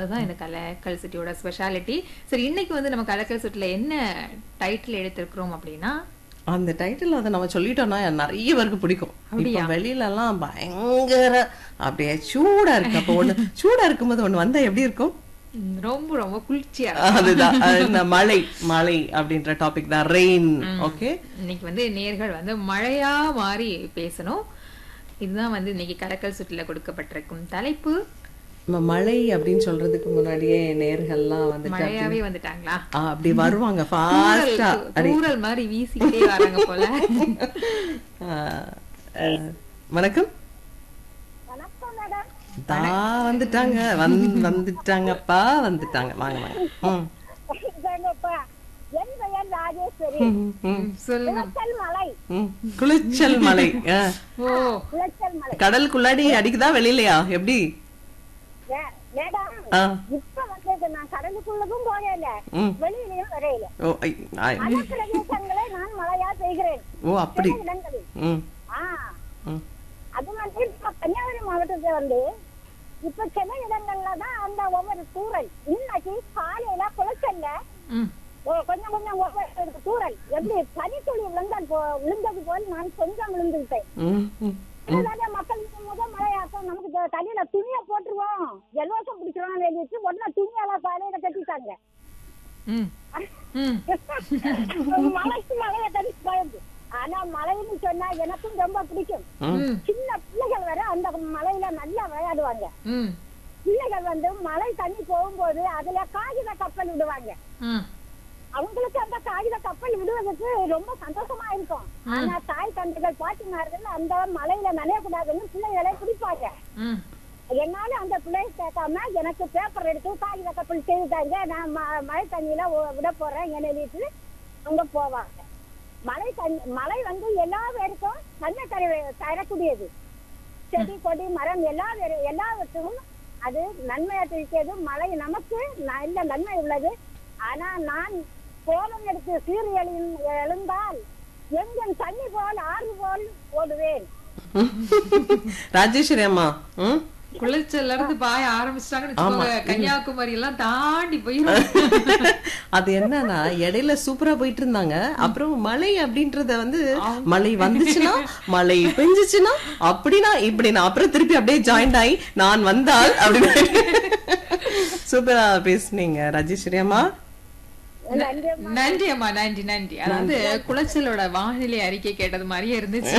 அதுதான் இந்த கலக்கல் சிட்டியோட ஸ்பெஷாலிட்டி சரி இன்னைக்கு வந்து நம்ம கலக்கல் சிட்டில என்ன டைட்டில் எடுத்திருக்கிறோம் அப்படின்னா அந்த டைட்டில் அதை நம்ம சொல்லிட்டோம்னா நிறைய பேருக்கு பிடிக்கும் இப்ப வெளியில எல்லாம் பயங்கர அப்படியே சூடா இருக்கு அப்போ ஒண்ணு சூடா இருக்கும்போது ஒண்ணு வந்தா எப்படி இருக்கும் ம், ரொம்ப ரொம்ப குளிர்ச்சியா இருக்கும். அதுதான் அது இந்த மழை மழை அப்படின்ற டாபிக் தான் ரெயின் ஓகே இன்னைக்கு வந்து நேர்கள் வந்து மழையா மாறி பேசணும் இதுதான் வந்து இன்னைக்கு கலக்கல் சுற்றுல கொடுக்கப்பட்டிருக்கும் தலைப்பு நம்ம மழை அப்படின்னு சொல்றதுக்கு முன்னாடியே நேர்கள்லாம் வந்துட்டு மழையாவே வந்துட்டாங்களா ஆ, அப்படி வருவாங்க ஃபாஸ்டா தூரல் மாதிரி வீசிக்கிட்டே வராங்க போல வணக்கம் தா வந்துட்டாங்க வந்து வந்துட்டாங்கப்பா வந்துட்டாங்க வாங்க வாங்க ம். இதாங்கப்பா. என் பெயர் ராஜேஸ்வரி ம், ம், சொல்லுங்க குளச்சல் மலை ம். குளிச்சல் மலை ஆ. ஓ குளச்சல் மலை கடலுக்குள்ளாடி அடிக்குதா வெளியிலயா எப்படி மே- மேடம் ஆ. இப்ப வந்து நான் கடலுக்குள்ளதும் போகல ம். வெளியிலயும் வரையில ஓ ஐ, ஆ, பல பிரதேசங்களை நான் மழையா செய்கிறேன் ஓ அப்படி சில இடங்களில் ம் ஆ ம். அது வந்து இப்ப கன்னியாகுமரி மாவட்டத்துல வந்து இப்ப சில இடங்கள்ல தான் அந்த ஒவ்வொரு தூரல் இன்னைக்கு காலையில குளச்சல்ல ம் ஓ, கொஞ்சம் கொஞ்சம் ஒவ்வொரு தூரல் எப்படி பனித்துளி விழுந்தால் போ- விழுந்தது போல் நான் கொஞ்சம் விழுந்துவிட்டேன் ம், ம். அதாவது மக்கள் முதல் மழையாட்டம் நமக்கு த- தலையில துணிய போட்டுருவோம் ஜலதோஷம் பிடிச்சிரும் வேண்டிட்டு உடனே துணியெல்லாம் தலையில கட்டிட்டாங்க ம் ம் மழைக்கு மழைய தடி பயந்து ஆனா மழைன்னு சொன்னா எனக்கும் ரொம்ப பிடிக்கும் ம் சின்ன பிள்ளைகள் வர அந்த மழையில நல்லா விளையாடுவாங்க ம் பிள்ளைகள் வந்து மழை தண்ணி போகும்போது அதுல காகித கப்பல் விடுவாங்க ம் அவங்களுக்கு அந்த காகித கப்பல் விடுவதற்கு ரொம்ப சந்தோஷமா இருக்கும் ஆனா தாய் தந்தைகள் பாட்டிமார்கள் அந்த மழையில நனையக்கூடாதுன்னு பிள்ளைகளை பிடிப்பாங்க ம் என்னால அந்த பிள்ளைய கேட்காம எனக்கு பேப்பர் எடுத்து காகித கப்பல் செய்துட்டாங்க நான் ம- மழை தண்ணியில ஒ- விட போறேன் எழுதிட்டு அங்க போவாங்க மழை தண்ணி மழை வந்து எல்லா பேருக்கும் தன்மை தர தரக்கூடியது செடி கொடி மரம் எல்லா பேரு- எல்லாவற்றுக்கும் அது நன்மையாற்றிருக்கிறது மழை நமக்கு நல்ல நன்மை உள்ளது ஆனா நான் கோலம் எடுத்து சீரியலின் எழுந்தால் எங்கன் தண்ணி போல் ஆறு போல் ஓடுவேன் ராஜேஸ்வரி அம்மா ம் குளிர்ச்சல்ல இருந்து பாய ஆரம்பிச்சிட்டாங்கன்னு வச்சுக்கோங்க கன்னியாகுமரி எல்லாம் தாண்டி போயிரும் அது என்னன்னா இடையில சூப்பரா போயிட்டு இருந்தாங்க அப்புறம் மழை அப்படின்றத வந்து மழை வந்துச்சுன்னா மழை பெஞ்சுச்சுன்னா அப்படின்னா இப்படின்னா அப்புறம் திருப்பி அப்படியே ஜாயிண்ட் ஆகி நான் வந்தால் அப்படின்னு சூப்பரா பேசுனீங்க ராஜேஸ்வரி அம்மா நன்றி நன்றி அம்மா நன்றி நன்றி அதாவது குளச்சலோட வானிலை அறிக்கை கேட்டது மாதிரியே இருந்துச்சு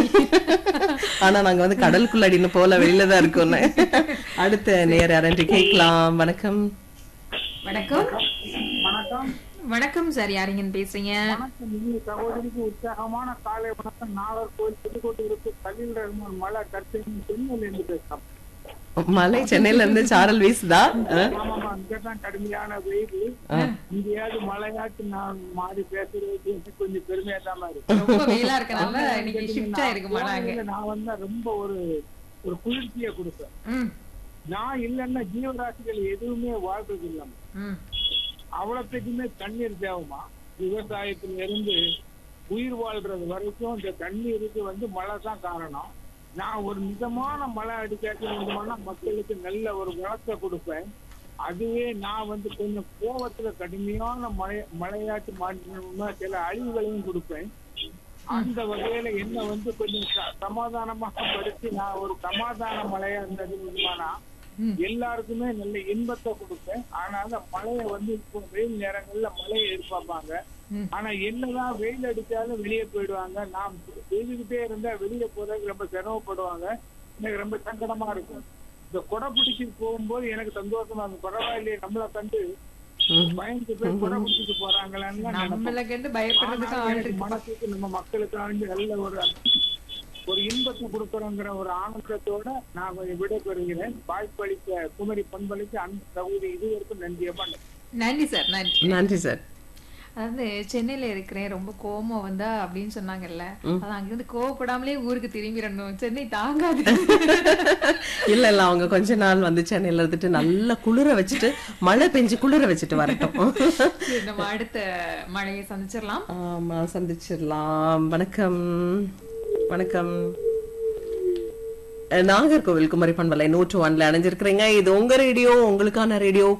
ஆனா நாங்க வந்து கடலுக்குள்ளாடின்னு போல வெளியில தான் இருக்கோம்னு அடுத்த நேர அரண்டி கேட்கலாம் வணக்கம் வணக்கம் வணக்கம் வணக்கம் சார் யாரிங்கன்னு பேசுறீங்க வணக்கம் இனிய சகோதரிக்கு உற்சாகமான காலை வணக்கம் நாகர்கோவில் புதுக்கோட்டை இருக்கு கலில் ரஹ்மான் மலை கர்த்தனின் சென்னையில் இருந்து பேசுறோம் மலை சென்னையில இருந்து சாரல் வீசுதா அஹ்? ஆமாமா இங்கதான் கடுமையான வெயில் இங்கேயாவது மழையாட்டு நான் மாறி பேசுறது எனக்கு கொஞ்சம் பெருமையா தான் இருக்கு ரொம்ப வெயிலா இருக்கனால இன்னைக்கு ஷிஃப்ட் ஆயிருக்கு மழை அங்க கோவையில நான் வந்தா ரொம்ப ஒரு ஒரு குளிர்ச்சியை கொடுப்பேன் ம் நான் இல்லைன்னா ஜீவராசிகள் எதுவுமே வாழ்றது இல்லாம ம் அவ்வளவுக்குமே தண்ணீர் தேவைமா விவசாயத்துல இருந்து உயிர் வாழ்றது வரைக்கும் இந்த தண்ணீருக்கு வந்து மழை தான் காரணம் நான் ஒரு மிதமான மழை அடிக்காட்டி வேண்டுமானா மக்களுக்கு நல்ல ஒரு வளத்தை கொடுப்பேன் அதுவே நான் வந்து கொஞ்சம் கோவத்துல கடுமையான மழை மழையாட்டு மாற்றணும்னா சில அழிவுகளையும் கொடுப்பேன் அந்த வகையில என்ன வந்து கொஞ்சம் ச- சமாதானமாக படுத்தி நான் ஒரு சமாதான மழையா இருந்தது வேண்டுமானா எல்லாருக்குமே நல்ல இன்பத்தை கொடுப்பேன் ஆனால மழையை வந்து இப்போ வெயில் நேரங்கள்ல மழையை எதிர்பார்ப்பாங்க ம். ஆனா என்னதான் வெயில் அடிச்சாலும் வெளியே போயிடுவாங்க நாம் செய்துகிட்டே இருந்தா வெளியே போறதுக்கு ரொம்ப சிரமப்படுவாங்க எனக்கு ரொம்ப சங்கடமா இருக்கும் இந்த கொடை பிடிச்சிட்டு போகும்போது எனக்கு சந்தோஷமா இருக்கும் பரவாயில்லையே நம்மளை கண்டு பயந்து போய் கொடை பிடிச்சிட்டு போறாங்களான்னு தான் நினைப்பேன். நம்மள கண்டு பயப்படுறதுக்கு ஆனா ஆள் எனக்கு இருக்கு மனசுக்கு நம்ம மக்களுக்காண்டி நல்ல ஒரு ஒரு இன்பத்தை கொடுக்கறோங்கிற ஒரு ஆனந்தத்தோட நான் விடைபெறுகிறேன் வாய்ப்பளித்த குமரி பண்பளித்த அந்த சகோதரி இதுவரைக்கும் நன்றியப்பா நன்றி சார் நன்றி நன்றி சார் அதாவது சென்னையில இருக்கிறேன் ரொம்ப கோவம் வந்தா அப்படின்னு சொன்னாங்கல்ல அது அங்கிருந்து கோவப்படாமலே ஊருக்கு திரும்பிடணும் சென்னை தாங்காது இல்ல இல்ல அவங்க கொஞ்ச நாள் வந்து சென்னையில இருந்துட்டு நல்லா குளிர வச்சுட்டு மழை பெஞ்சு குளிர வச்சுட்டு வரட்டும் சரி, நம்ம அடுத்த மழையை சந்திச்சிடலாம் ஆமா சந்திச்சிடலாம் வணக்கம் வணக்கம் அஹ் நாகர்கோவில் குமரி பண்பலை நூற்று ஒன்ல அணைஞ்சிருக்கிறீங்க இது உங்க ரேடியோ உங்களுக்கான ரேடியோ